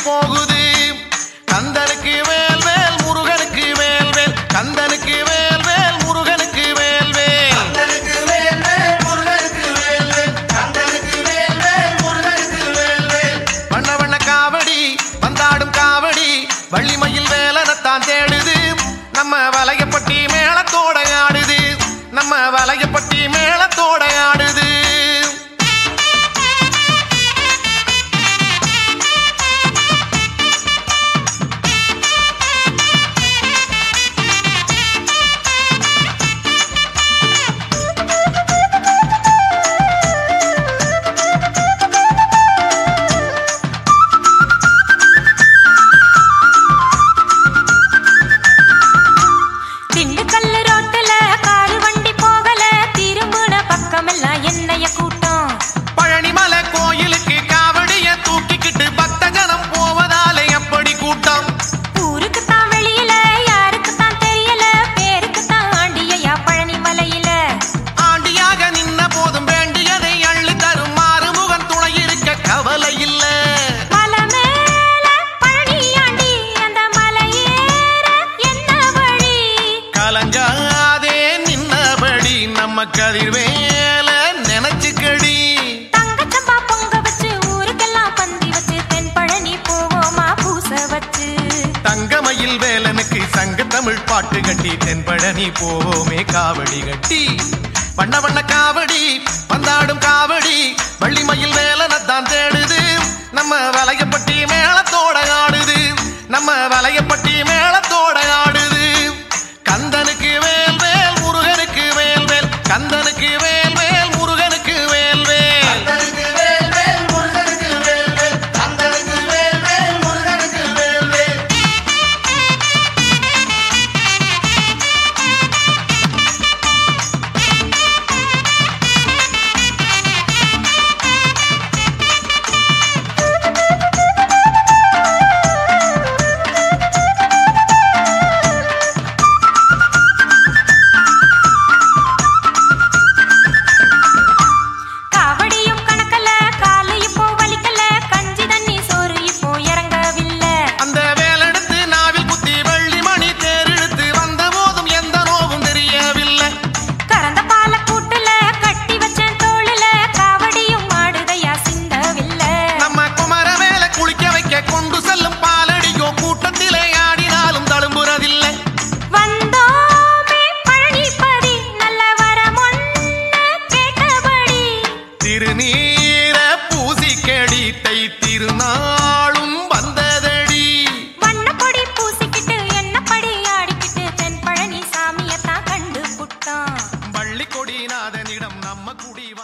போகுது கந்தனுக்கு வேல் வேல் முருகனுக்கு வேல் வேல் கந்தனுக்கு வேல் வேல் முருகனுக்கு வேல் வேல் கந்தனுக்கு வேல் வேல் முருகனுக்கு வேல் வேல் கந்தனுக்கு வேல் வேல் முருகனுக்கு வேல் வேல் வண்ண வண்ண காவடி வந்தாடும் காவடி வள்ளிமயில் வேலனத்தான் தேடுது நம்ம வலையப்பட்டி மேளத்தோட ஆடுது நம்ம வலையப்பட்டி மேளத்தோட ஆடுது திண்டுக்கல்லு ரோட்டுல காரு வண்டி போகல திரும்புன பக்கமெல்லாம் என்னைய கூட்டம் பழனிமலை கோயிலுக்கு காவடிய தூக்கிக்கிட்டு பக்த ஜனம் போவதாலே எப்படி கூட்டம் ஊருக்கு தான் வெளியில யாருக்கு தான் தெரியல பேருக்கு தான் ஆண்டியா பழனி மலையில ஆண்டியாக நின்ன போதும் வேண்டியதை அள்ளி தரும் மாறுமுகன் துணை இருக்க கவலை இல்ல மலை மேல பழனி ஆண்டி அந்த மலையேற என்ன வழி கலங்காதே நின்னபடி நம்ம கதிர்வேல நினைச்சுக்கடி தங்கச்சம்பா பொங்க வச்சு ஊருக்கெல்லாம் பந்தி வச்சு தென் பழனி போவோமா பூச வச்சு தங்கமயில் வேலனுக்கு சங்க தமிழ் பாட்டு கட்டி தென்பழனி போவோமே காவடி கட்டி வண்ண வண்ண காவடி வந்தாடும் காவடி வள்ளிமயில் வேலனைத்தான் தேடுது நம்ம வலையப்பட்டி மேளத்தோட ஆடுது நம்ம வலையப்பட்டி மேளத்தோட ஆடுது கந்தனுக்கு வேல் வேல் முருகனுக்கு வேல் வேல் கந்தனுக்கு வேல் வேல் முருகனுக்கு வேல் வேல் கந்தனுக்கு வேல் வேல் முருகனுக்கு வேல் வேல் கந்தனுக்கு வேல் வேல் முருகனுக்கு வேல் வேல் காவடியும் கணக்கல காலு இப்போ வலிக்கல கஞ்சி தண்ணி சோறு இப்போ இறங்கவில்லை அந்த வேலெடுத்து நாவில் குத்தி வெள்ளி மணி தேரெடுத்து வந்த போதும் எந்த நோவும் தெரியவில்லை கறந்த பால கூட்டுல கட்டி வச்சேன் தோளுல காவடியும் ஆடுதையா சிந்தவில்லை நம்ம குமர மேல குளிக்க வைக்க கொண்டு செல்லும் பாலடியோ கூட்டத்திலே ஆடினாலும் தழும்புறதில்லை வந்தோமே பழனிப்பதி நல்ல வரமொன்னு கேட்டபடி திருநீர பூசி கடித்தை திருநாளும் வந்ததடி வண்ணப்பொடி பூசிக்கிட்டு என்னப்படி ஆடிக்கிட்டு தென் பழனி சாமியத்தான் கண்டு புட்டோம் வள்ளி கொடிநாதனிடம் நம்ம குடி